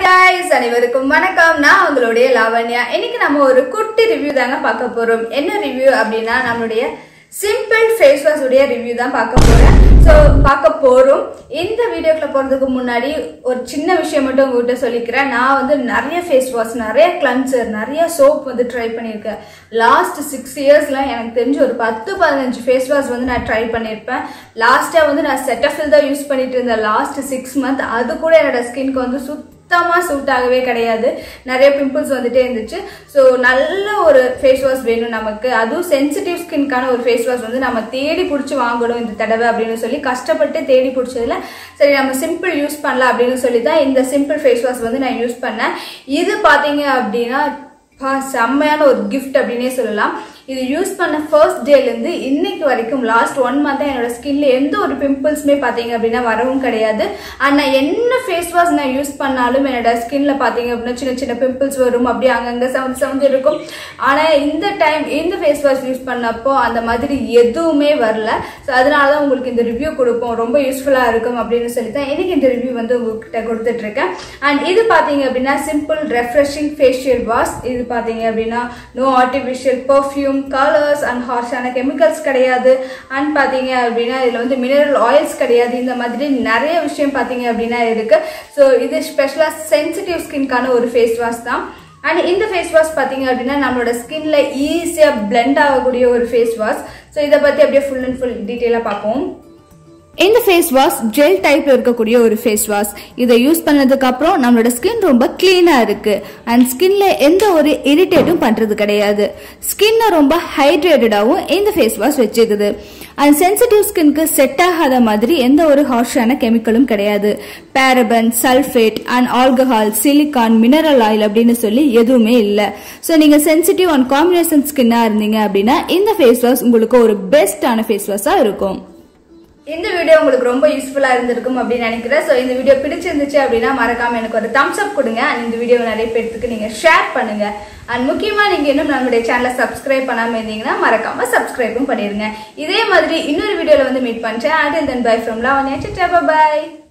guys அனைவருக்கும் வணக்கம் நான் உங்களுடைய லாவண்யா இன்னைக்கு நம்ம ஒரு குட்டி ரிவ்யூ தாங்க பார்க்க போறோம் என்ன ரிவ்யூ அப்படின்னா நம்மளுடைய சிம்பிள் ஃபேஸ் வாஷ் உடைய ரிவ்யூ தான் பார்க்க போறேன் ஸோ பார்க்க போறோம் இந்த வீடியோக்குள்ள போறதுக்கு முன்னாடி ஒரு சின்ன விஷயம் மட்டும் உங்ககிட்ட சொல்லிக்கிறேன் நான் வந்து நிறைய ஃபேஸ் வாஷ் நிறைய கிளன்சர் நிறைய சோப் வந்து ட்ரை பண்ணியிருக்கேன் லாஸ்ட் சிக்ஸ் இயர்ஸ்ல எனக்கு தெரிஞ்சு ஒரு பத்து பதினஞ்சு ஃபேஸ் வாஷ் வந்து நான் ட்ரை பண்ணியிருப்பேன் லாஸ்ட்டாக வந்து நான் செட்டஃபில் தான் யூஸ் பண்ணிட்டு இருந்தேன் லாஸ்ட் சிக்ஸ் மந்த் அது கூட என்னோட ஸ்கின்க்கு வந்து சுத்த சுத்தமாக சூட் ஆகவே கிடையாது நிறைய பிம்பிள்ஸ் வந்துட்டே இருந்துச்சு ஸோ நல்ல ஒரு ஃபேஸ் வாஷ் வேணும் நமக்கு அதுவும் சென்சிட்டிவ் ஸ்கின்கான ஒரு ஃபேஸ் வாஷ் வந்து நம்ம தேடி பிடிச்சி வாங்கணும் இந்த தடவை அப்படின்னு சொல்லி கஷ்டப்பட்டு தேடி பிடிச்சதுல சரி நம்ம சிம்பிள் யூஸ் பண்ணலாம் அப்படின்னு சொல்லி தான் இந்த சிம்பிள் ஃபேஸ் வாஷ் வந்து நான் யூஸ் பண்ணேன் இது பார்த்தீங்க அப்படின்னா பா செம்மையான ஒரு கிஃப்ட் அப்படின்னே சொல்லலாம் இது யூஸ் பண்ண ஃபர்ஸ்ட் டேலேருந்து இன்னைக்கு வரைக்கும் லாஸ்ட் ஒன் மந்த்தாக என்னோட ஸ்கின்ல எந்த ஒரு பிம்பிள்ஸுமே பார்த்தீங்க அப்படின்னா வரவும் கிடையாது அண்ட் நான் என்ன ஃபேஸ் வாஷ் நான் யூஸ் பண்ணாலும் என்னோட ஸ்கின்ல பார்த்தீங்க அப்படின்னா சின்ன சின்ன பிம்பிள்ஸ் வரும் அப்படியே அங்கங்கே சவுந்து சவுந்து இருக்கும் ஆனால் இந்த டைம் இந்த ஃபேஸ் வாஷ் யூஸ் பண்ணப்போ அந்த மாதிரி எதுவுமே வரல ஸோ அதனால தான் உங்களுக்கு இந்த ரிவ்யூ கொடுப்போம் ரொம்ப யூஸ்ஃபுல்லாக இருக்கும் அப்படின்னு சொல்லி தான் எனக்கு இந்த ரிவ்யூ வந்து உங்ககிட்ட கொடுத்துட்டு இருக்கேன் அண்ட் இது பார்த்தீங்க அப்படின்னா சிம்பிள் ரெஃப்ரெஷிங் ஃபேஷியல் வாஷ் இது பார்த்தீங்க அப்படின்னா no artificial perfume colours and ஹார்ஷான கெமிக்கல்ஸ் கிடையாது அண்ட் பார்த்தீங்க அப்படின்னா இதில் வந்து மினரல் ஆயில்ஸ் கிடையாது இந்த மாதிரி நிறைய விஷயம் பார்த்தீங்க அப்படின்னா இருக்கு ஸோ இது ஸ்பெஷலாக சென்சிட்டிவ் ஸ்கின்கான ஒரு ஃபேஸ் வாஷ் தான் அண்ட் இந்த ஃபேஸ் வாஷ் பார்த்தீங்க அப்படின்னா நம்மளோட ஸ்கின்ல ஈஸியாக பிளெண்ட் ஆகக்கூடிய ஒரு ஃபேஸ் வாஷ் ஸோ இதை பற்றி அப்படியே ஃபுல் அண்ட் ஃபுல் டீட்டெயிலாக பார்ப்போம் இந்த ஃபேஸ் வாஷ் ஜெல் டைப்ல இருக்கக்கூடிய ஒரு ஃபேஸ் வாஷ் இதை யூஸ் பண்ணதுக்கு அப்புறம் நம்மளோட ஸ்கின் ரொம்ப கிளீனா இருக்கு அண்ட் ஸ்கின்ல எந்த ஒரு இரிட்டேட்டும் பண்றது கிடையாது ஸ்கின்னை ரொம்ப ஹைட்ரேட்டடாகவும் இந்த ஃபேஸ் வாஷ் வச்சுக்குது அண்ட் சென்சிட்டிவ் ஸ்கின்க்கு செட் ஆகாத மாதிரி எந்த ஒரு ஹார்ஷான கெமிக்கலும் கிடையாது paraben sulphate and alcohol silicone mineral oil அப்படின்னு சொல்லி எதுவுமே இல்லை ஸோ நீங்க சென்சிட்டிவ் அண்ட் காம்பினேஷன் ஸ்கின்னா இருந்தீங்க அப்படின்னா இந்த ஃபேஸ் வாஷ் உங்களுக்கு ஒரு பெஸ்டான ஃபேஸ் வாஷா இருக்கும் இந்த வீடியோ உங்களுக்கு ரொம்ப யூஸ்ஃபுல்லா இருந்திருக்கும் அப்படின்னு நினைக்கிறேன் ஸோ இந்த வீடியோ பிடிச்சிருந்துச்சு அப்படின்னா மறக்காம எனக்கு ஒரு தம்ஸ் அப் கொடுங்க அண்ட் இந்த வீடியோ நிறைய பேருக்கு நீங்க ஷேர் பண்ணுங்க அண்ட் முக்கியமா நீங்க இன்னும் நம்மளுடைய சேனலை சப்ஸ்கிரைப் பண்ணாம இருந்தீங்கன்னா மறக்காம சப்ஸ்கிரைபும் பண்ணிருங்க இதே மாதிரி இன்னொரு வீடியோல வந்து மீட் பண்றேன் and then bye from love bye